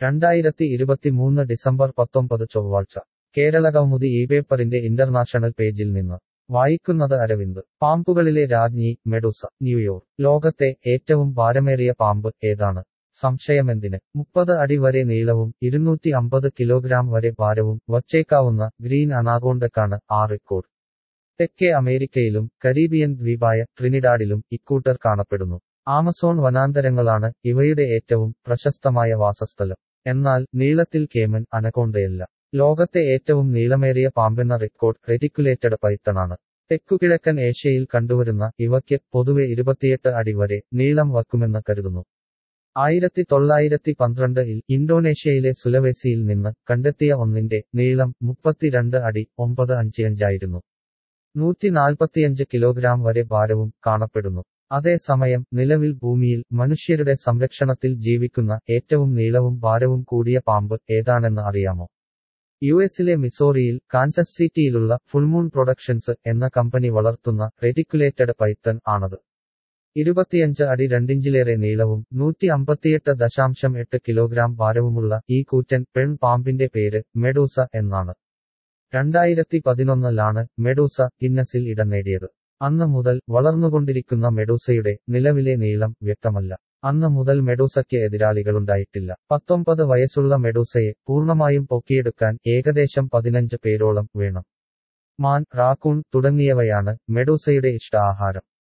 രണ്ടായിരത്തി ഇരുപത്തിമൂന്ന് ഡിസംബർ പത്തൊമ്പത് ചൊവ്വാഴ്ച കേരള കൗമുദി ഈ പേപ്പറിന്റെ ഇന്റർനാഷണൽ പേജിൽ നിന്ന് വായിക്കുന്നത് അരവിന്ദ് പാമ്പുകളിലെ രാജ്ഞി മെഡൂസ ന്യൂയോർക്ക് ലോകത്തെ ഏറ്റവും ഭാരമേറിയ പാമ്പ് ഏതാണ് സംശയമെന്തിന് മുപ്പത് അടി വരെ നീളവും ഇരുന്നൂറ്റി അമ്പത് കിലോഗ്രാം വരെ ഭാരവും വച്ചേക്കാവുന്ന ഗ്രീൻ അനാഗോണ്ടക്കാണ് ആ റെക്കോർഡ് തെക്കേ അമേരിക്കയിലും കരീബിയൻ ദ്വീപായ ട്രിനിഡാഡിലും ഇക്കൂട്ടർ കാണപ്പെടുന്നു ആമസോൺ വനാന്തരങ്ങളാണ് ഇവയുടെ ഏറ്റവും പ്രശസ്തമായ വാസസ്ഥലം എന്നാൽ നീളത്തിൽ കേമൻ അനകോണ്ടയല്ല ലോകത്തെ ഏറ്റവും നീളമേറിയ പാമ്പെന്ന റെക്കോർഡ് റെറ്റിക്കുലേറ്റഡ് പൈത്തണാണ് തെക്കുകിഴക്കൻ ഏഷ്യയിൽ കണ്ടുവരുന്ന ഇവയ്ക്ക് പൊതുവെ ഇരുപത്തിയെട്ട് അടി വരെ നീളം വക്കുമെന്ന് കരുതുന്നു ആയിരത്തി തൊള്ളായിരത്തി പന്ത്രണ്ടിൽ ഇന്തോനേഷ്യയിലെ സുലവേസിയിൽ നിന്ന് കണ്ടെത്തിയ ഒന്നിന്റെ നീളം മുപ്പത്തിരണ്ട് അടി ഒമ്പത് അഞ്ച് അഞ്ചായിരുന്നു നൂറ്റി നാൽപ്പത്തിയഞ്ച് കിലോഗ്രാം വരെ ഭാരവും കാണപ്പെടുന്നു അതേസമയം നിലവിൽ ഭൂമിയിൽ മനുഷ്യരുടെ സംരക്ഷണത്തിൽ ജീവിക്കുന്ന ഏറ്റവും നീളവും ഭാരവും കൂടിയ പാമ്പ് ഏതാണെന്ന് അറിയാമോ യു എസിലെ മിസോറിയിൽ കാൻസസ് സിറ്റിയിലുള്ള ഫുൾമൂൺ പ്രൊഡക്ഷൻസ് എന്ന കമ്പനി വളർത്തുന്ന റെറ്റിക്കുലേറ്റഡ് പൈത്തൺ ആണത് ഇരുപത്തിയഞ്ച് അടി രണ്ടിഞ്ചിലേറെ നീളവും നൂറ്റി അമ്പത്തിയെട്ട് ദശാംശം എട്ട് കിലോഗ്രാം ഭാരവുമുള്ള ഈ കൂറ്റൻ പെൺ പാമ്പിന്റെ പേര് മെഡൂസ എന്നാണ് രണ്ടായിരത്തി പതിനൊന്നിലാണ് മെഡൂസ ഗിന്നസിൽ ഇടം നേടിയത് അന്ന് മുതൽ വളർന്നുകൊണ്ടിരിക്കുന്ന മെഡൂസയുടെ നിലവിലെ നീളം വ്യക്തമല്ല അന്ന് മുതൽ മെഡൂസയ്ക്ക് എതിരാളികളുണ്ടായിട്ടില്ല പത്തൊമ്പത് വയസ്സുള്ള മെഡൂസയെ പൂർണ്ണമായും പൊക്കിയെടുക്കാൻ ഏകദേശം പതിനഞ്ച് പേരോളം വേണം മാൻ റാക്കൂൺ തുടങ്ങിയവയാണ് മെഡൂസയുടെ ഇഷ്ട ആഹാരം